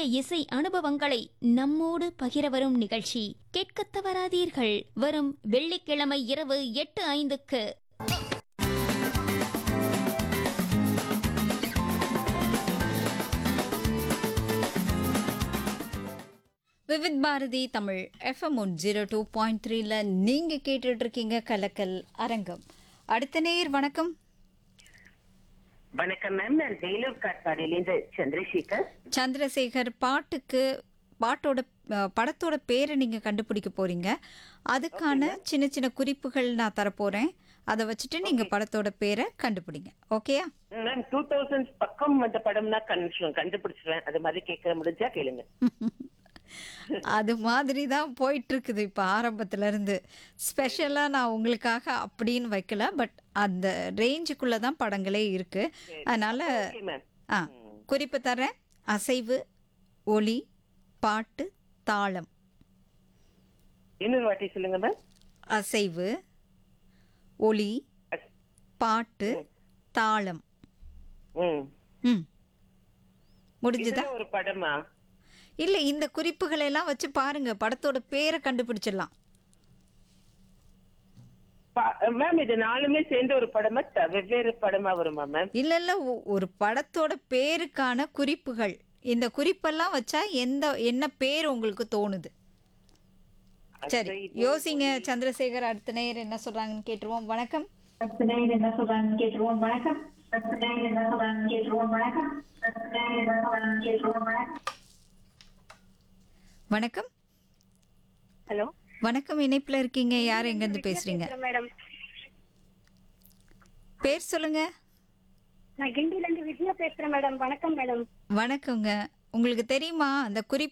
இசை அனுபவங்களை நம்மோடு பகிர வரும் நிகழ்ச்சி கேட்கத் தவறாதீர்கள் வரும் வெள்ளிக்கிழமை இரவு எட்டு ஐந்துக்கு Vividh Bharati Tamil FM one zero two point த்ரீல நீங்க கேட்டுட்டு இருக்கீங்க கலக்கல் அரங்கம் அடுத்த நேயர் வணக்கம் வணக்கம் மேம் நான் வேலூர் காட்பாடியிலேருந்து சந்திரசேகர் சந்திரசேகர் பாட்டுக்கு பாட்டோட அஹ், படத்தோட பேரை நீங்க கண்டுபிடிக்க போறீங்க அதுக்கான சின்ன சின்ன குறிப்புகள் நான் தரப்போறேன் அதை வச்சுட்டு நீங்க படத்தோட பேரை கண்டுபிடிங்க ஓகேயா மேம் டூ தௌசண்ட் பக்கம் வந்த படம்னா கண்டு கண்டுபிடிச்சிருவேன் அது மாதிரி கேட்க முடிஞ்சா கேளுங்க அது மாதிரி தான் போயிட்டு இருக்குது இப்போ ஆரம்பத்துல இருந்து ஸ்பெஷலாக நான் உங்களுக்காக அப்படின்னு வைக்கல பட் அந்த ரேஞ்சுக்குள்ள தான் படங்களே இருக்கு அதனால ஓகே மேம் ஆ குறிப்பு தரேன் அசைவு ஒலி பாட்டு தாளம் இன்னொரு வாட்டி சொல்லுங்க மேம் அசைவு ஒலி பாட்டு தாளம் ம் ம் முடிஞ்சுதா இதுல ஒரு படமா இல்லை இந்த குறிப்புகளை எல்லாம் வச்சு பாருங்க படத்தோட பேரை கண்டுபிடிச்சிடலாம் மேம் இது நாலுமே சேர்ந்து ஒரு படமா த- வெவ்வேறு படமா வருமா மேம் இல்ல இல்ல ஒ- ஒரு படத்தோட பேருக்கான குறிப்புகள் இந்த குறிப்பெல்லாம் வச்சா எந்த என்ன பேர் உங்களுக்கு தோணுது சரி யோசிங்க சந்திரசேகர் அடுத்த நேயர் என்ன சொல்றாங்கன்னு கேட்டுருவோம் வணக்கம் பிரச்சனையில் என்ன சொல்றாங்கன்னு கேட்டுருவோம் வணக்கம் பிரச்சனையில் என்ன சொல்றாங்கன்னு கேட்டுருவோம் வணக்கம் பிரச்சனையில் என்ன சொல்றாங்கன்னு கேட்டுருவோம் வணக்கம் வணக்கம் ஹலோ வணக்கம் இணைப்புல இருக்கீங்க யார் எங்க இருந்து பேசுறீங்க மேடம் பேர் சொல்லுங்க நான் கிண்டில இருந்து விஜயா பேசுறேன் மேடம் வணக்கம் மேடம் வணக்கங்க உங்களுக்கு தெரியுமா அந்த குறிப்பு